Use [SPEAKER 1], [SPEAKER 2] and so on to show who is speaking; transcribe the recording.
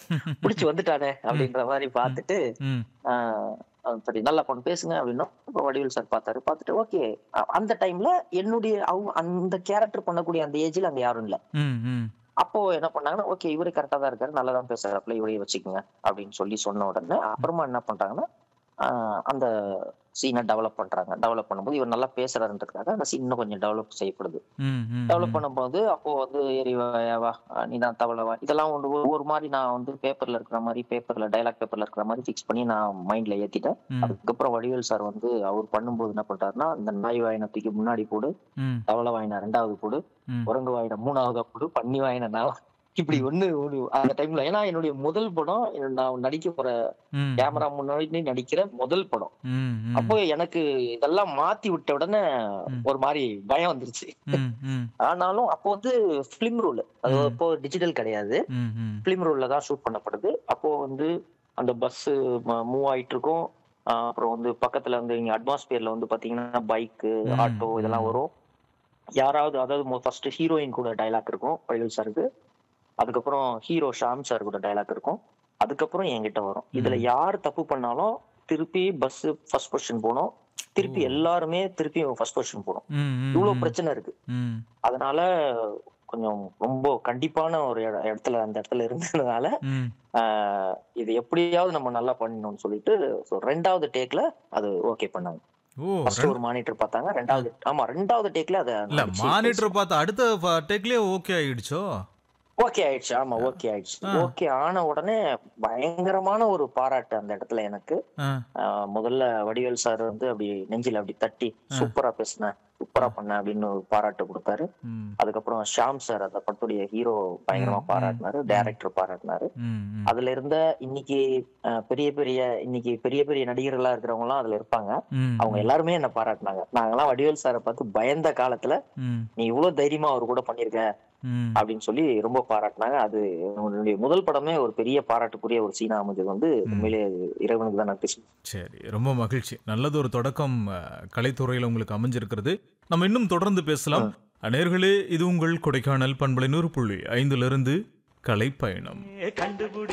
[SPEAKER 1] பிடிச்சு வந்துட்டானே அப்படின்ற மாதிரி பார்த்துட்டு
[SPEAKER 2] ம்
[SPEAKER 1] ஆஹ் அஹ் சரி நல்லா பொண்ணு பேசுங்க அப்படின்னா இப்போ வடிவேல் சார் பார்த்தாரு பார்த்துட்டு ஓகே அந்த டைம்ல என்னுடைய அவங்க அந்த கேரக்டர் பண்ணக்கூடிய அந்த ஏஜ்ல அங்க யாரும் இல்ல
[SPEAKER 2] ம் ம்
[SPEAKER 1] அப்போ என்ன பண்ணாங்கன்னா ஓகே இவரு கரெக்டா தான் இருக்காரு நல்லா தான் பேசுறாப்புல இவரையே வச்சுக்கோங்க அப்படின்னு சொல்லி சொன்ன உடனே அப்புறமா என்ன பண்றாங்கன்னா ஆஹ் அந்த சீனை டெவலப் பண்றாங்க டெவலப் பண்ணும்போது இவர் நல்லா பேசுறாருன்றதுக்காக அந்த சீன் இன்னும் கொஞ்சம் டெவலப் செய்யப்படுது
[SPEAKER 2] ம் ம்
[SPEAKER 1] டெவலப் பண்ணும்போது அப்போ வந்து எரிவாயாவா நீ தான் தவளவா இதெல்லாம் வந்து ஒரு- ஒரு மாதிரி நான் வந்து பேப்பர்ல இருக்கிற மாதிரி பேப்பர்ல டைலாக் பேப்பர்ல இருக்கிற மாதிரி ஃபிக்ஸ் பண்ணி நான் மைண்ட்ல ஏத்திட்டேன்
[SPEAKER 2] ம்
[SPEAKER 1] அதுக்கப்புறம் வடிவேல் சார் வந்து அவர் பண்ணும்போது என்ன பண்றாருன்னா இந்த நாய் வாயினை தூக்கி முன்னாடி போடு
[SPEAKER 2] ம்
[SPEAKER 1] தவளை வாயினை ரெண்டாவது போடு
[SPEAKER 2] ம்
[SPEAKER 1] குரங்கு வாயினை மூணாவதா போடு பன்னி வாயினை நான் இப்படி ஒண்ணு ஒரு அந்த டைம்ல ஏன்னா என்னுடைய முதல் படம் நான் நடிக்க போற
[SPEAKER 2] ம்
[SPEAKER 1] கேமரா முன்னாடி நடிக்கிற முதல் படம்
[SPEAKER 2] ம் ம்
[SPEAKER 1] அப்போ எனக்கு இதெல்லாம் மாத்தி விட்ட உடனே
[SPEAKER 2] ம்.
[SPEAKER 1] ஒரு மாதிரி பயம் வந்துருச்சு
[SPEAKER 2] ம் ம்
[SPEAKER 1] ஆனாலும் அப்போ வந்து பிலிம் ரூல் அது
[SPEAKER 2] ம்.
[SPEAKER 1] அப்போ டிஜிட்டல் கிடையாது
[SPEAKER 2] ம் ம்
[SPEAKER 1] பிலிம் ரூல்ல தான் ஷூட் பண்ணப்படுது அப்போ வந்து அந்த பஸ் மூவ் ஆயிட்டு இருக்கும் ஆஹ் அப்புறம் வந்து பக்கத்துல வந்து இங்க அட்மாஸ்பியர்ல வந்து பாத்தீங்கன்னா பைக்கு
[SPEAKER 2] ம்,
[SPEAKER 1] ஆட்டோ இதெல்லாம்
[SPEAKER 2] ம்.
[SPEAKER 1] வரும் யாராவது அதாவது ஃபர்ஸ்ட் ஹீரோயின் கூட டைலாக் இருக்கும் வடிவேல் சாருக்கு அதுக்கப்புறம் ஹீரோ ஷாம் சார் கூட டைலாக் இருக்கும் அதுக்கப்புறம் என்கிட்ட வரும் இதுல
[SPEAKER 2] ம்.
[SPEAKER 1] யார் தப்பு பண்ணாலும் திருப்பி பஸ் ஃபர்ஸ்ட் பொசிஷன் போகணும் திருப்பி
[SPEAKER 2] ஓ.
[SPEAKER 1] எல்லாருமே திருப்பி ஃபர்ஸ்ட் பொசிஷன் போகணும்
[SPEAKER 2] ம் ம்
[SPEAKER 1] இவ்வளவு
[SPEAKER 2] ம்
[SPEAKER 1] பிரச்சனை இருக்கு
[SPEAKER 2] ம்
[SPEAKER 1] அதனால கொஞ்சம் ரொம்ப கண்டிப்பான ஒரு இட- இடத்துல அந்த இடத்துல இருந்ததுனால
[SPEAKER 2] ம்
[SPEAKER 1] ஆஹ் இது எப்படியாவது நம்ம நல்லா பண்ணணும்னு சொல்லிட்டு so ரெண்டாவது டேக்ல அது ஓகே பண்ணாங்க
[SPEAKER 2] ஓ
[SPEAKER 1] ஃபர்ஸ்ட் ஒரு மானிட்டர் பார்த்தாங்க ரெண்டாவது ஆமா ரெண்டாவது டேக்ல அதை
[SPEAKER 2] இல்ல மானிட்டர் பார்த்து அடுத்த டெக்லயே ஓகே ஆயிடுச்சோ
[SPEAKER 1] ஓகே ஆயிடுச்சு ஆமா ஓகே ஆயிடுச்சு
[SPEAKER 2] ஆ.
[SPEAKER 1] ஓகே ஆன உடனே பயங்கரமான ஒரு பாராட்டு அந்த இடத்துல எனக்கு
[SPEAKER 2] ஆ
[SPEAKER 1] ஆஹ் முதல்ல வடிவேல் சார் வந்து அப்படி நெஞ்சில அப்படி தட்டி சூப்பரா பேசுன சூப்பரா பண்ண அப்படின்னு ஒரு பாராட்டு கொடுத்தாரு
[SPEAKER 2] ம்
[SPEAKER 1] அதுக்கப்புறம் ஷாம் சார் அந்த படத்துடைய ஹீரோ பயங்கரமா
[SPEAKER 2] ம்,
[SPEAKER 1] பாராட்டினாரு
[SPEAKER 2] ம்.
[SPEAKER 1] டைரக்டர் பாராட்டினாரு
[SPEAKER 2] ம் ம்
[SPEAKER 1] அதுல இருந்த இன்னைக்கு அஹ், பெரிய பெரிய இன்னைக்கு பெரிய பெரிய நடிகர்களா இருக்கிறவங்க எல்லாம் அதுல இருப்பாங்க
[SPEAKER 2] ம்
[SPEAKER 1] அவங்க எல்லாருமே என்ன பாராட்டினாங்க நாங்கெல்லாம் வடிவேல் சாரை பார்த்து பயந்த காலத்துல
[SPEAKER 2] ம்
[SPEAKER 1] நீ இவ்வளவு தைரியமா அவர் கூட பண்ணிருக்க
[SPEAKER 2] ம்
[SPEAKER 1] அப்படின்னு சொல்லி ரொம்ப பாராட்டினாங்க அது என்னுடைய முதல் படமே ஒரு பெரிய பாராட்டுக்குரிய ஒரு சீனா அமைஞ்சது வந்து உண்மையிலே இறைவனுக்கு தான் நன்றி சொல்லணும்.
[SPEAKER 2] சரி ரொம்ப மகிழ்ச்சி நல்லது ஒரு தொடக்கம் அஹ், கலைத்துறையில உங்களுக்கு அமைஞ்சிருக்கிறது நம்ம இன்னும் தொடர்ந்து பேசலாம் நேர்களே இது உங்கள் கொடைக்கானல் பண்பலை நூறு புள்ளி ஐந்திலிருந்து கலை பயணம்
[SPEAKER 3] கண்டுபிடி